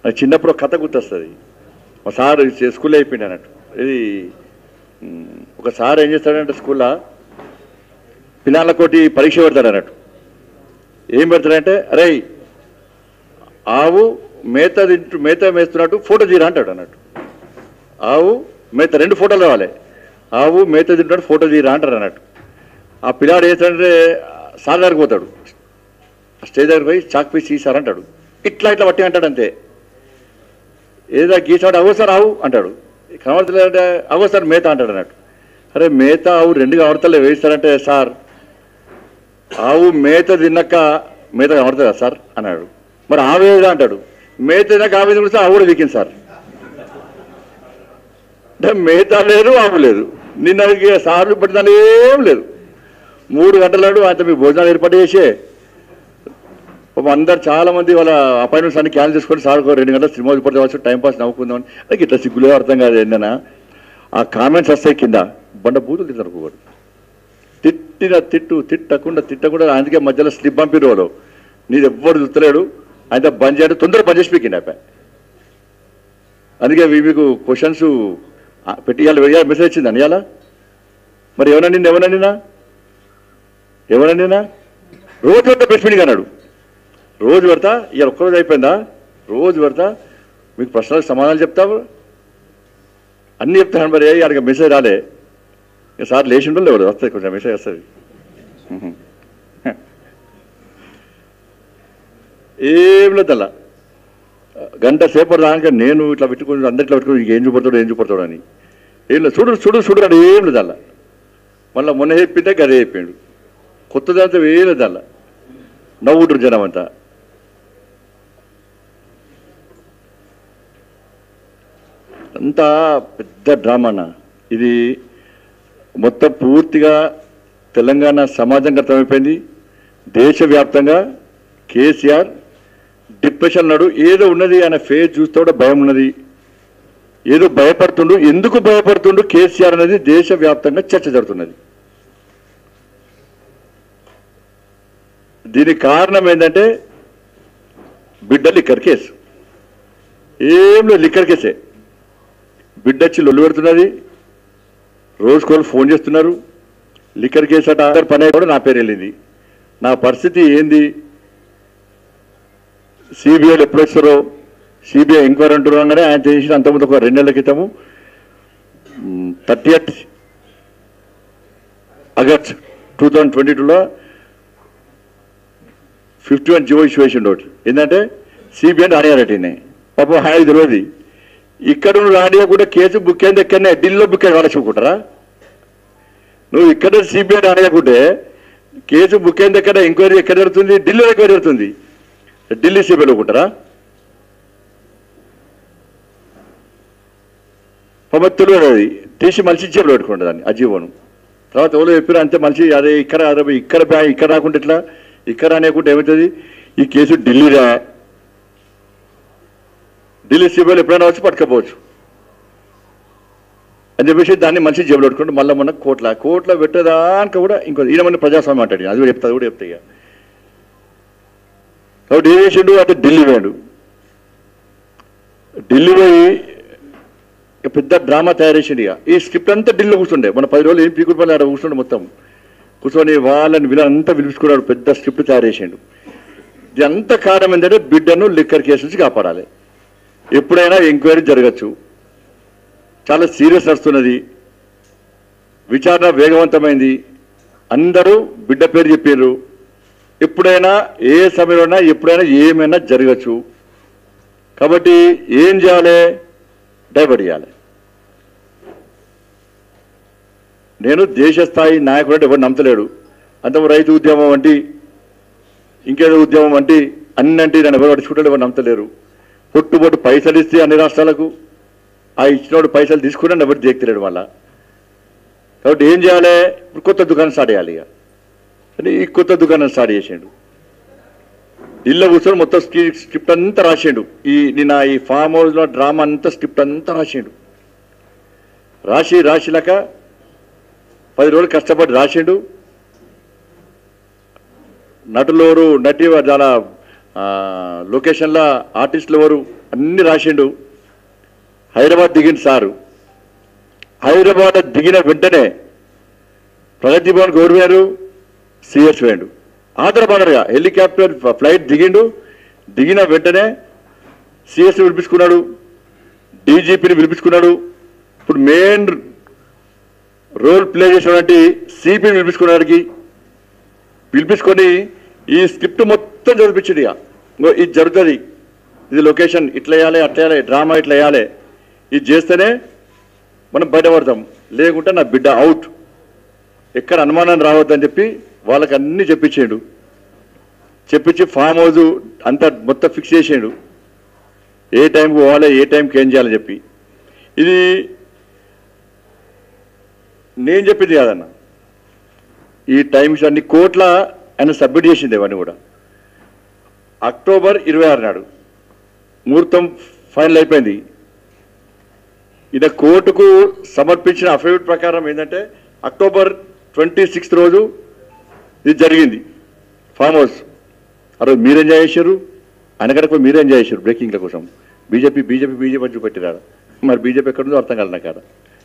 నాకు చిన్నప్పుడు ఒక కథ గుర్తొస్తుంది మా సార్ స్కూల్లో అయిపోయింది అన్నట్టు ఇది ఉమ్, ఒక సార్ ఏం చేస్తాడంటే స్కూల్లో పిల్లలకోటి పరీక్ష పెడతాడు అన్నట్టు ఏం పెడతాడంటే అరే ఆవు మేత తింటూ మేత మేస్తున్నట్టు ఫోటో తీరా అంటాడు అన్నట్టు ఆవు మేత రెండు ఫోటోలు కావాలి ఆవు మేత తింటున్నట్టు ఫోటో తీరా అంటారు అన్నట్టు ఆ పిల్లాడు ఏదంటే సార్ దగ్గరికి పోతాడు స్టేజ్ దగ్గరికి పోయి చాక్ పీస్ తీసారు అంటాడు ఇట్లా ఇట్లా పట్టి అంటాడు అంతే ఏదో గీసాడు అవో సార్ ఆవు అంటాడు కనబడతలేదంటే అవో సార్ మేత అంటాడు అన్నట్టు అరే మేత ఆవు రెండు కనబడతలే వేయిస్తారంటే సార్ ఆవు మేత తిన్నాక మేత కనబడుతుందా సార్ అన్నాడు మరి ఆవు ఏదా అంటాడు మేత తిన్నాక ఆవు కూడా ఆవు కూడా వీకింది సార్ అంటే మేత లేదు ఆవు లేదు నిన్న ఇక సార్లు పట్టిన ఏం లేదు మూడు గంటలాడు ఆయన మీ భోజనాలు ఏర్పాటు చేసే పాపం అందరు చాలా మంది వాళ్ళ అపాయింట్మెంట్స్ అన్ని క్యాన్సిల్ చేసుకొని సార్ ఒక రెండు గంటలు సినిమా పడితే వచ్చి టైం పాస్ నవ్వుకుందామని అది ఇట్లా సిగ్గులే అర్థం కాదు ఏంటన్నా ఆ కామెంట్స్ వస్తాయి కింద బండ బూతులు తింటారు ఒకడు తిట్టిన తిట్టు తిట్టకుండా తిట్టకుండా అందుకే మధ్యలో స్లిప్ పంపిరు వాళ్ళు నీది ఎవ్వడు చూస్తలేడు ఆయన బంద్ చేయడం తొందర బంద్ చేసి పీకింది అయిపోయి అందుకే ఇవి మీకు క్వశ్చన్స్ పెట్టి ఇవాళ మెసేజ్ వచ్చిందని ఇవాళ మరి ఎవరన్నా ఎవరన్నా ఎవరన్నా రోజు పెడతా ప్రెస్ మీటింగ్ అన్నాడు రోజు పెడతా ఇవాళ ఒక్కరోజు అయిపోయిందా రోజు పెడతా మీకు ప్రశ్నలకు సమాధానం చెప్తావు అన్నీ చెప్తాను మరి అడిగ మెసేజ్ రాలే ఇక సార్ లేచి ఉండదు ఎవరు వస్తుంది కొంచెం మెసేజ్ వస్తుంది ఏం లేదు అలా గంట సేపటి దాకా నేను ఇట్లా పెట్టుకుని అందరిట్లో పెట్టుకుని ఇంక ఏం చూపడతాడు ఏం చూపడతాడు అని ఏం లేదు చూడు చూడు చూడు అని ఏం లేదు అలా మళ్ళీ మొన్న చెప్పింటే గదే చెప్పిండు కొత్త దాంతో ఏం లేదు అలా నవ్వుంటారు జనం అంతా అంతా పెద్ద డ్రామాన ఇది మొత్తం పూర్తిగా తెలంగాణ సమాజం గతమైపోయింది దేశవ్యాప్తంగా కేసీఆర్ డిప్రెషన్ ఉన్నాడు ఏదో ఉన్నది ఆయన ఫేస్ చూస్తే కూడా భయం ఉన్నది ఏదో భయపడుతుండు ఎందుకు భయపడుతుండు కేసీఆర్ అనేది దేశవ్యాప్తంగా చర్చ జరుగుతున్నది దీనికి కారణం ఏంటంటే బిడ్డ లిక్కర్ కేసు ఏం లేదు లిక్కర్ కేసే బిడ్డ వచ్చి లొల్లు పెడుతున్నది రోజుకోళ్ళు ఫోన్ చేస్తున్నారు లిక్కర్ కేసు అట అందరి పని కూడా నా పేరు వెళ్ళింది నా పరిస్థితి ఏంది సిబిఐలు ఎప్పుడు వస్తారో సిబిఐ ఎంక్వైరీ అంటారు అనగానే ఆయన చేసిన అంతకుముందు ఒక రెండు నెలల క్రితము thirty eighth August two thousand twenty టూలో ఫిఫ్టీ వన్ జీవో ఇష్యూ వేసిండు ఒకటి ఏంటంటే సిబిఐ రానియారటినే పాపం హాయి తెలియదు ఇక్కడ నువ్వు రానియా కూడా కేసు బుక్ అయింది ఎక్కడనే ఢిల్లీలో బుక్ అయింది వాళ్ళకి చెప్పుకుంటారా నువ్వు ఇక్కడ సిబిఐ రానియకుంటే కేసు బుక్ అయింది ఎక్కడ ఎంక్వైరీ ఎక్కడ జరుగుతుంది ఢిల్లీలో ఎంక్వైరీ జరుగుతుంది ఢిల్లీ సిబిఐలో ఉంటారా పాపం తెలియదు అది తీసి మనిషి జేబులో పెట్టుకుంటుంది దాన్ని ఆ జీవోను తర్వాత ఎవరో చెప్పారు అంతే మనిషి అదే ఇక్కడ అదే ఇక్కడ బ్యా- ఇక్కడ రాకుండా ఇట్లా ఇక్కడ అనేకుంటే ఏమవుతుంది ఈ కేసు ఢిల్లీరా ఢిల్లీ సిబిఐలు ఎప్పుడైనా వచ్చి పట్టుకపోవచ్చు అని చెప్పేసి దాన్ని మనిషి జేబులో పెట్టుకుంటే మళ్ళీ మొన్న కోట్ల కోట్ల పెట్టేదానికి కూడా ఇంకో ఈయన మన ప్రజాస్వామ్యం అంటాడు అది కూడా చెప్తా అది కూడా చెప్తా ఇక కాబట్టి ఏం చేసిండు అంటే ఢిల్లీ పోయాడు ఢిల్లీ పోయి ఇక పెద్ద డ్రామా తయారు చేసిండు ఇక ఈ స్క్రిప్ట్ అంతా ఢిల్లీలో కూర్చుండే మన పది రోజులు ఏం పీకుడు పని ఆడ కూర్చుండే మొత్తం కూర్చొని వాళ్ళని వీళ్ళంతా పిలుచుకున్నాడు పెద్ద స్క్రిప్ట్ తయారు చేసిండు ఇది అంత కారణం ఏంటంటే బిడ్డను లిక్కర్ కేసు నుంచి కాపాడాలి ఎప్పుడైనా ఎంక్వైరీ జరగచ్చు చాలా సీరియస్ నడుస్తున్నది విచారణ వేగవంతమైంది అందరూ బిడ్డ పేరు చెప్పారు ఎప్పుడైనా ఏ సమయంలోనైనా ఎప్పుడైనా ఏమైనా జరగచ్చు కాబట్టి ఏం చేయాలి డైవర్ట్ చేయాలి నేను దేశ స్థాయి నాయకుడు అంటే ఎవరు నమ్మతలేడు అంత రైతు ఉద్యమం వంటి ఇంకేదో ఉద్యమం వంటి అన్నంటి నన్ను ఎవరు పట్టించుకుంటాడు ఎవరు నమ్మతలేరు పొట్టుబొట్టు పైసలు ఇస్తే అన్ని రాష్ట్రాలకు ఆ ఇచ్చినోడు పైసలు తీసుకుని ఎవరు దేక్తలేడు మళ్ళా కాబట్టి ఏం చేయాలి ఇప్పుడు కొత్త దుకాణం స్టార్ట్ చేయాలి ఇక అని ఈ కొత్త దుకాణం స్టార్ట్ చేసిండు ఇల్లు కూర్చొని మొత్తం స్క్రి- స్క్రిప్ట్ అంతా రాసిండు ఈ నిన్న ఈ ఫామ్ హౌస్లో డ్రామా అంతా స్క్రిప్ట్ అంతా రాసిండు రాసి రాసినాక పది రోజులు కష్టపడి రాసిండు నటులోరు నటి చాలా ఆ, లొకేషన్లో ఆర్టిస్టులు ఎవరు అన్ని రాసిండు హైదరాబాద్ దిగింది సారు హైదరాబాద్ దిగిన వెంటనే ప్రగతి భవన్ గౌరవారు సిఎస్ వేయండు ఆధారపడరుగా హెలికాప్టర్ ఫ్లైట్ దిగిండు దిగిన వెంటనే సిఎస్ పిలిపించుకున్నాడు డీజీపీని పిలిపించుకున్నాడు ఇప్పుడు మెయిన్ రోల్ ప్లే చేసినటువంటి సిపిని పిలిపించుకున్నాడికి పిలిపించుకొని ఈ స్క్రిప్ట్ మొత్తం చదివించింది ఇక ఇంగో ఇది జరుగుతుంది ఇది లొకేషన్ ఇట్లా వేయాలి అట్లా వేయాలి డ్రామా ఇట్లా వేయాలి ఇది చేస్తేనే మనం బయటపడతాం లేకుంటే నా బిడ్డ అవుట్ ఎక్కడ అనుమానం రావద్దని చెప్పి వాళ్ళకి అన్ని చెప్పించాడు చెప్పించి ఫామ్ హౌస్ అంతా మొత్తం ఫిక్స్ చేసాడు ఏ టైంకి పోవాలి ఏ టైంకి ఏం చేయాలని చెప్పి ఇది నేను చెప్పింది కాదన్న ఈ టైమ్స్ అన్ని కోట్ల ఆయన సబ్మిట్ చేసింది ఇవన్నీ కూడా అక్టోబర్ ఇరవై ఆరు నాడు ముహూర్తం ఫైనల్ అయిపోయింది ఈయన కోర్టుకు సమర్పించిన అఫిడవిట్ ప్రకారం ఏంటంటే అక్టోబర్ ట్వంటీ సిక్స్త్ రోజు ఇది జరిగింది ఫామ్ హౌస్ ఆ రోజు మీరు ఎంజాయ్ చేశారు అనగడకు మీరు ఎంజాయ్ చేశారు బ్రేకింగ్ల కోసం బీజేపీ బీజేపీ బీజేపీ అని చూపెట్టిరాడు మరి బీజేపీ ఎక్కడుందో అర్థం కాదు నాకు ఆడ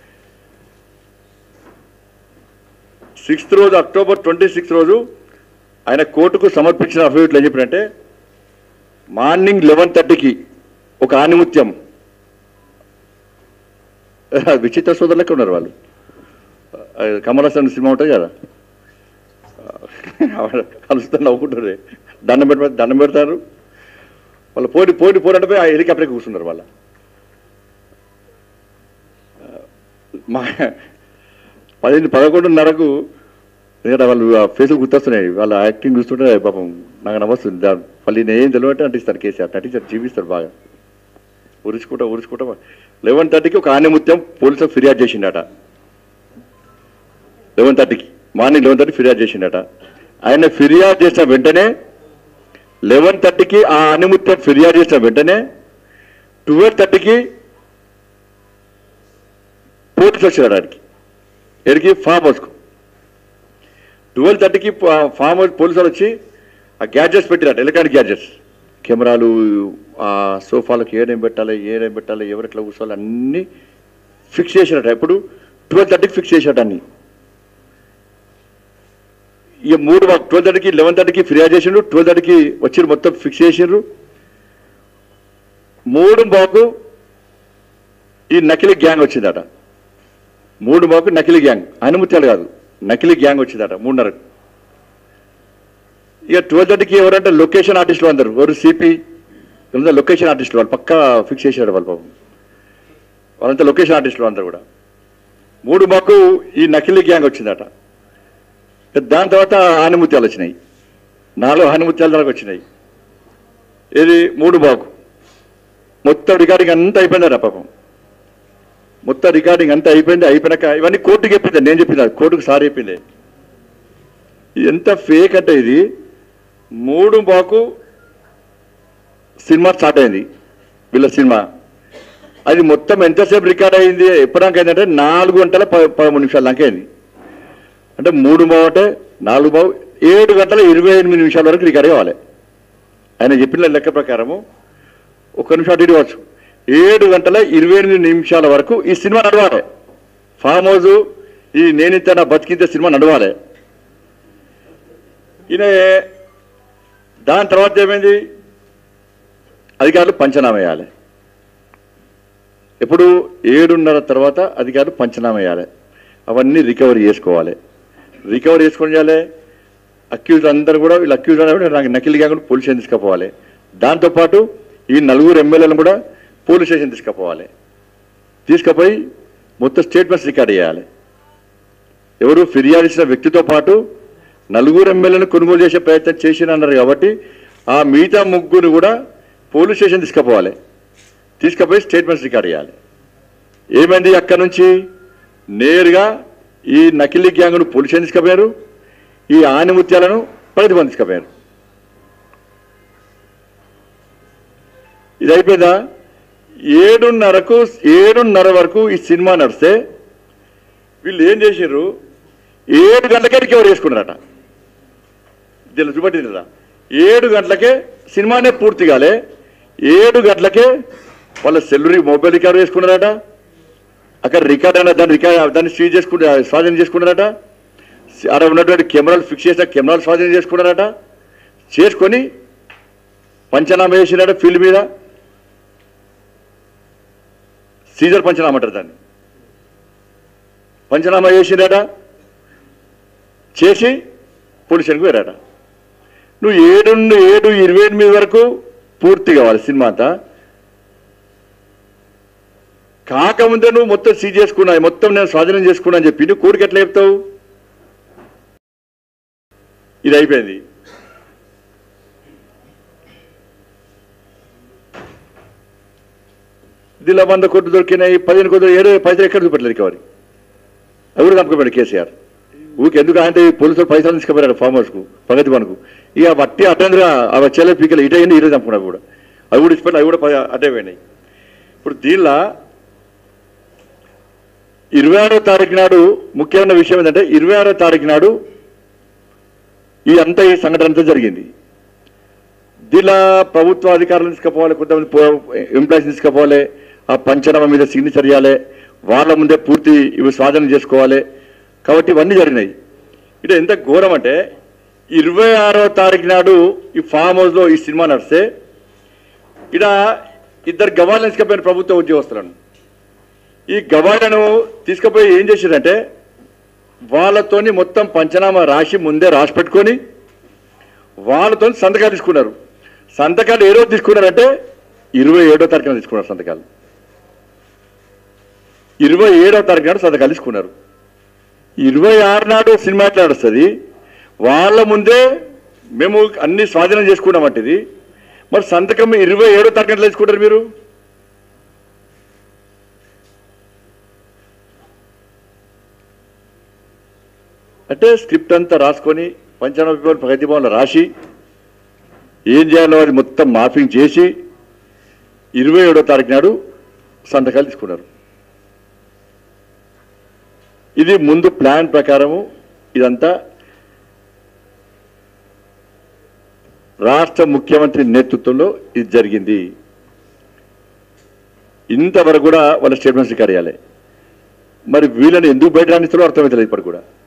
సిక్స్త్ రోజు అక్టోబర్ ట్వంటీ సిక్స్త్ రోజు ఆయన కోర్టుకు సమర్పించిన అఫిడవిట్లు ఏం చెప్పారంటే మార్నింగ్ లెవెన్ థర్టీకి ఒక ఆనిముత్యం విచిత్ర సోదరులకే ఉన్నారు వాళ్ళు ఆ, కమల్ హాసన్ సినిమా ఉంటుంది కదా కలుస్తే నవ్వుకుంటారు దండం పెట్టి దండం పెడతారు వాళ్ళు పోటీ పోటీ పోరాటం పోయి ఆ హెలికాప్టర్కి కూర్చున్నారు వాళ్ళ మా పదిహేను పదకొండున్నరకు ఎందుకంటే వాళ్ళు ఆ ఫేసులు గుర్తొస్తున్నాయి వాళ్ళ యాక్టింగ్ చూస్తుంటే పాపం నాకు నమస్తుంది దా- మళ్ళీ నేను ఏం తెలియటే అంటిస్తారు కేసీఆర్ నటించారు జీవిస్తారు బాగా ఉరుచుకుంటా ఉరుచుకుంటా లెవెన్ థర్టీకి ఒక ఆనిముత్యం పోలీసులకు ఫిర్యాదు చేసిండట లెవెన్ థర్టీకి మార్నింగ్ లెవెన్ థర్టీ ఫిర్యాదు చేసిండట ఆయన ఫిర్యాదు చేసిన వెంటనే లెవెన్ థర్టీకి ఆ ఆనిముత్యం ఫిర్యాదు చేసిన వెంటనే ట్వెల్వ్ థర్టీకి పోలీసు వచ్చినాడు ఆడికి ఎడికి ఫామ్ హౌస్కు ట్వెల్వ్ థర్టీకి ఫామ్ హౌస్ పోలీసు వాళ్ళు వచ్చి ఆ గ్యాడ్జెట్స్ పెట్టినట్టు ఎలక్ట్రానిక్ గ్యాడ్జెట్స్ కెమెరాలు ఆ సోఫాలకు ఏడేం పెట్టాలి ఏడేం పెట్టాలి ఎవరు ఎట్లా కూర్చోవాలి అన్నీ ఫిక్స్ చేసినట్టు ఎప్పుడు ట్వెల్వ్ థర్టీకి ఫిక్స్ చేసినట్టు అన్ని ఇక మూడు ట్వెల్వ్ థర్టీకి లెవెన్ థర్టీకి ఫిర్యాదు చేసిండ్రు ట్వెల్వ్ థర్టీకి వచ్చి మొత్తం ఫిక్స్ చేసిండ్రు మూడు బాకు ఈ నకిలీ గ్యాంగ్ వచ్చిందట మూడు బాకు నకిలీ గ్యాంగ్ అనుమత్యాలు కాదు నకిలీ గ్యాంగ్ వచ్చిందట మూడున్నరకు ఇక ట్వెల్వ్ థర్టీకి ఎవరంటే లొకేషన్ ఆర్టిస్టులు అందరు ఎవరు సిపి లొకేషన్ ఆర్టిస్టులు వాళ్ళు పక్కా ఫిక్స్ చేశాడు వాళ్ళు పాపం వాళ్ళంతా లొకేషన్ ఆర్టిస్టులు అందరు కూడా మూడు మాకు ఈ నకిలీ గ్యాంగ్ వచ్చిందట దాని తర్వాత ఆనిముత్యాలు వచ్చినాయి నాలుగు ఆనిముత్యాల దాకా వచ్చినాయి ఇది మూడు బాకు మొత్తం రికార్డింగ్ అంతా అయిపోయిందట పాపం మొత్తం రికార్డింగ్ అంతా అయిపోయింది అయిపోయినాక ఇవన్నీ కోర్టుకి చెప్పింది నేను చెప్పింది కోర్టుకు సార్ చెప్పింది ఇది ఎంత ఫేక్ అంటే ఇది మూడు బాకు సినిమా స్టార్ట్ అయింది వీళ్ళ సినిమా అది మొత్తం ఎంతసేపు రికార్డ్ అయింది ఎప్పటిదాకా అయిందంటే నాలుగు గంటల ప- పదమూడు నిమిషాల దాకా అయింది అంటే మూడు బావు అంటే నాలుగు బావు ఏడు గంటల ఇరవై ఎనిమిది నిమిషాల వరకు రికార్డ్ కావాలి ఆయన చెప్పిన లెక్క ప్రకారము ఒక్క నిమిషం అటు ఇటు కావచ్చు ఏడు గంటల ఇరవై ఎనిమిది నిమిషాల వరకు ఈ సినిమా నడవాలి ఫామ్ హౌస్ ఈ నేనింత నా బతికింత సినిమా నడవాలి ఈయన దాని తర్వాత ఏమైంది అధికారులు పంచనామా వేయాలి ఎప్పుడు ఏడున్నర తర్వాత అధికారులు పంచనామా వేయాలి అవన్నీ రికవరీ చేసుకోవాలి రికవరీ చేసుకొని చేయాలి అక్యూజ్ అందరూ కూడా వీళ్ళు అక్యూజ్ నాకు నకిలీగా కూడా పోలీస్ స్టేషన్ తీసుకుపోవాలి దాంతోపాటు ఈ నలుగురు ఎమ్మెల్యేలను కూడా పోలీస్ స్టేషన్ తీసుకుపోవాలి తీసుకుపోయి మొత్తం స్టేట్మెంట్స్ రికార్డ్ చేయాలి ఎవరు ఫిర్యాదు ఇచ్చిన వ్యక్తితో పాటు నలుగురు ఎమ్మెల్యేలను కొనుగోలు చేసే ప్రయత్నం చేసినన్నారు కాబట్టి ఆ మిగతా ముగ్గురు కూడా పోలీస్ స్టేషన్ తీసుకుపోవాలి తీసుకుపోయి స్టేట్మెంట్స్ రికార్డ్ చేయాలి ఏమైంది అక్కడి నుంచి నేరుగా ఈ నకిలీ గ్యాంగ్ను పోలీస్ స్టేషన్ తీసుకుపోయారు ఈ ఆనిముత్యాలను ప్రతిబంధ తీసుకుపోయారు ఇది అయిపోయిందా ఏడున్నరకు ఏడున్నర వరకు ఈ సినిమా నడిస్తే వీళ్ళు ఏం చేసారు ఏడు గంటలకే రికవర్ చేసుకున్నారట దీనిలో చూపట్టింది కదా ఏడు గంటలకే సినిమానే పూర్తి కాలే ఏడు గంటలకే వాళ్ళ సెల్లురి మొబైల్ రికార్డు చేసుకున్నారట అక్కడ రికార్డ్ అయినా దాన్ని రికార్డ్ దాన్ని సీజ్ చేసుకుంటే స్వాధీనం చేసుకున్నారట అక్కడ ఉన్నటువంటి కెమెరాలు ఫిక్స్ చేసిన కెమెరాలు స్వాధీనం చేసుకున్నారట చేసుకొని పంచనామా వేసినాడు ఫీల్డ్ మీద సీజర్ పంచనామా అంటారు దాన్ని పంచనామా చేసిండట చేసి పోలీస్ స్టేషన్కి వెళ్ళాట నువ్వు ఏడు నుండి ఏడు ఇరవై ఎనిమిది వరకు పూర్తి కావాలి సినిమా అంతా కాకముందే నువ్వు మొత్తం సీజ్ చేసుకున్నా మొత్తం నేను స్వాధీనం చేసుకున్నా అని చెప్పి నువ్వు కోడికి ఎట్లా చెప్తావు ఇది అయిపోయింది దీనిలో వంద కోట్లు దొరికినాయి పదిహేను కోట్లు ఏడు పైసలు ఎక్కడ చూపెట్టలేదు రికవరీ అవి కూడా చంపుకోపోయాడు కేసీఆర్ ఊరికి ఎందుకు అంటే ఈ పోలీసులు పైసలు తీసుకుపోయాడు ఫామ్ హౌస్కు ప్రగతి మనకు ఇక వట్టి అటెండ్గా అవి చెల్లె పీకలు ఇటే అయింది ఇటే చంపుకున్నావు కూడా అవి కూడా ఇచ్చిపోయి అవి కూడా ప- అటే పోయినాయి ఇప్పుడు దీనిలో ఇరవై ఆరో తారీఖు నాడు ముఖ్యమైన విషయం ఏంటంటే ఇరవై ఆరో తారీఖు నాడు ఈ అంతా ఈ సంఘటన అంతా జరిగింది దీనిలో ప్రభుత్వ అధికారులు తీసుకుపోవాలి కొంతమంది ఎంప్లాయీస్ తీసుకుపోవాలి ఆ పంచనామా మీద సిగ్నేచర్ చేయాలి వాళ్ళ ముందే పూర్తి ఇవి స్వాధీనం చేసుకోవాలి కాబట్టి ఇవన్నీ జరిగినాయి ఇది ఎంత ఘోరం అంటే ఇరవై ఆరో తారీఖు నాడు ఈ ఫామ్ హౌస్లో ఈ సినిమా నడిస్తే ఇక్కడ ఇద్దరు గవాళ్ళని తీసుకుపోయిన ప్రభుత్వ ఉద్యోగస్తులను ఈ గవాళ్ళను తీసుకుపోయి ఏం చేశారంటే వాళ్ళతోని మొత్తం పంచనామా రాసి ముందే రాసి పెట్టుకొని వాళ్ళతో సంతకాలు తీసుకున్నారు సంతకాలు ఏ రోజు తీసుకున్నారంటే ఇరవై ఏడో తారీఖున తీసుకున్నారు సంతకాలు ఇరవై ఏడో తారీఖు నాడు సంతకాలు తీసుకున్నారు ఇరవై ఆరు నాడు సినిమా ఎట్లా నడుస్తుంది వాళ్ళ ముందే మేము అన్ని స్వాధీనం చేసుకున్నామంటే ఇది మరి సంతకం ఇరవై ఏడో తారీఖు ఎట్లా తీసుకుంటారు మీరు అంటే స్క్రిప్ట్ అంతా రాసుకొని పంచానవ పేపర్ ప్రగతి భవన్లో రాసి ఏం చేయాలో అది మొత్తం మాఫింగ్ చేసి ఇరవై ఏడో తారీఖు నాడు సంతకాలు తీసుకున్నారు ఇది ముందు ప్లాన్ ప్రకారము ఇదంతా రాష్ట్ర ముఖ్యమంత్రి నేతృత్వంలో ఇది జరిగింది ఇంతవరకు కూడా వాళ్ళ స్టేట్మెంట్స్ రికార్డ్ చేయాలి మరి వీళ్ళని ఎందుకు బయట రాణిస్తారో అర్థమవుతలేదు ఇప్పటికి కూడా